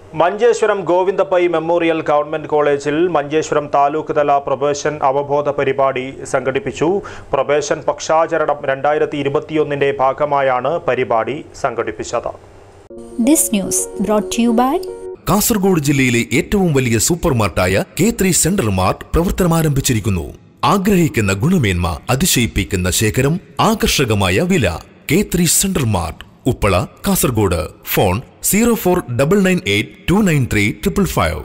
Manjeshwaram Govinda Pai memorial government കോളേജിൽ മഞ്ചേശ്വരം താലൂക്ക് തല probation അവബോധ പരിപാടി സംഘടിപ്പിച്ചു പ്രൊബേഷൻ പക്ഷാചരണം രണ്ടായിരത്തി ഇരുപത്തിയൊന്നിന്റെ ഭാഗമായാണ് പരിപാടി സംഘടിപ്പിച്ചത് This news brought to you by Kasaragod ജില്ലയിലെ ഏറ്റവും വലിയ സൂപ്പർ മാർട്ടായ കെ ത്രീ സെൻട്രൽ മാർട്ട് പ്രവർത്തനമാരംഭിച്ചിരിക്കുന്നു ആഗ്രഹിക്കുന്ന ഗുണമേന്മ അതിശയിപ്പിക്കുന്ന ശേഖരം ആകർഷകമായ വില K three central mart Uppala Kasargod phone zero four double nine eight two nine three triple five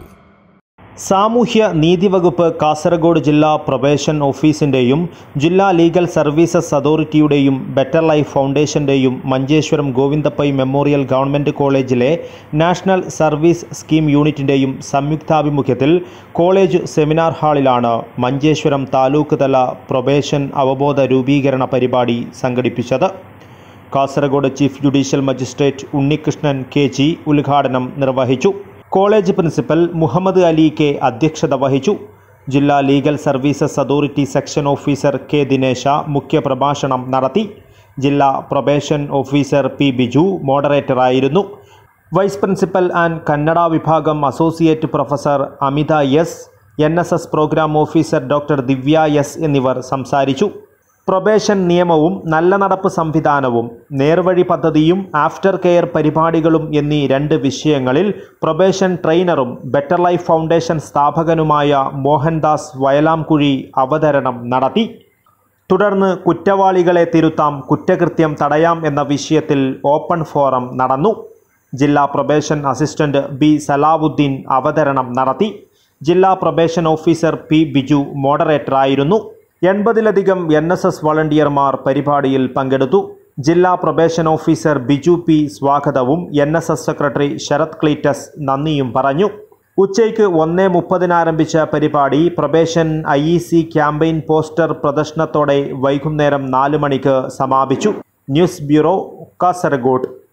സാമൂഹ്യ നീതി വകുപ്പ് കാസർഗോഡ് ജില്ലാ പ്രൊബേഷൻ ഓഫീസിൻ്റെയും ജില്ലാ ലീഗൽ സർവീസസ് അതോറിറ്റിയുടെയും ബെറ്റർ ലൈഫ് ഫൗണ്ടേഷൻ്റെയും മഞ്ചേശ്വരം ഗോവിന്ദപ്പൈ മെമ്മോറിയൽ ഗവൺമെൻറ് കോളേജിലെ നാഷണൽ സർവീസ് സ്കീം യൂണിറ്റിൻ്റെയും സംയുക്താഭിമുഖ്യത്തിൽ കോളേജ് സെമിനാർ ഹാളിലാണ് മഞ്ചേശ്വരം താലൂക്ക് തല പ്രൊബേഷൻ അവബോധ രൂപീകരണ പരിപാടി സംഘടിപ്പിച്ചത് Kasaragod chief judicial magistrate Unnikrishnan K G ഉദ്ഘാടനം നിർവഹിച്ചു college principal Muhammad Ali K അധ്യക്ഷത വഹിച്ചു ജില്ലാ legal services authority section officer K Dinesha മുഖ്യപ്രഭാഷണം നടത്തി ജില്ലാ പ്രൊബേഷൻ ഓഫീസർ പി ബിജു മോഡറേറ്ററായിരുന്നു വൈസ് പ്രിൻസിപ്പൽ ആൻഡ് കന്നഡ വിഭാഗം associate professor Amitha S N S S programme officer doctor Divya S എന്നിവർ സംസാരിച്ചു പ്രൊബേഷൻ നിയമവും നല്ല നടപ്പ് സംവിധാനവും നേർവഴി പദ്ധതിയും ആഫ്റ്റർ കെയർ പരിപാടികളും എന്നീ രണ്ട് വിഷയങ്ങളിൽ പ്രൊബേഷൻ ട്രെയിനറും ബെറ്റർ ലൈഫ് ഫൗണ്ടേഷൻ സ്ഥാപകനുമായ മോഹൻദാസ് വയലാംകുഴി അവതരണം നടത്തി തുടർന്ന് കുറ്റവാളികളെ തിരുത്താം കുറ്റകൃത്യം തടയാം എന്ന വിഷയത്തിൽ ഓപ്പൺ ഫോറം നടന്നു ജില്ലാ പ്രൊബേഷൻ അസിസ്റ്റന്റ് ബി സലാവുദ്ദീൻ അവതരണം നടത്തി ജില്ലാ പ്രൊബേഷൻ ഓഫീസർ പി ബിജു മോഡറേറ്ററായിരുന്നു എൺപതിലധികം എൻ എസ് എസ് വളണ്ടിയർമാർ പരിപാടിയിൽ പങ്കെടുത്തു ജില്ലാ പ്രൊബേഷൻ ഓഫീസർ ബിജു പി സ്വാഗതവും N S S secretary Sarath Cleetus നന്ദിയും പറഞ്ഞു ഉച്ചയ്ക്ക് ഒന്നേ മുപ്പതിന് ആരംഭിച്ച പരിപാടി probation I E C campaign poster പ്രദർശനത്തോടെ വൈകുന്നേരം നാല് മണിക്ക് സമാപിച്ചു ന്യൂസ് ബ്യൂറോ കാസർഗോഡ്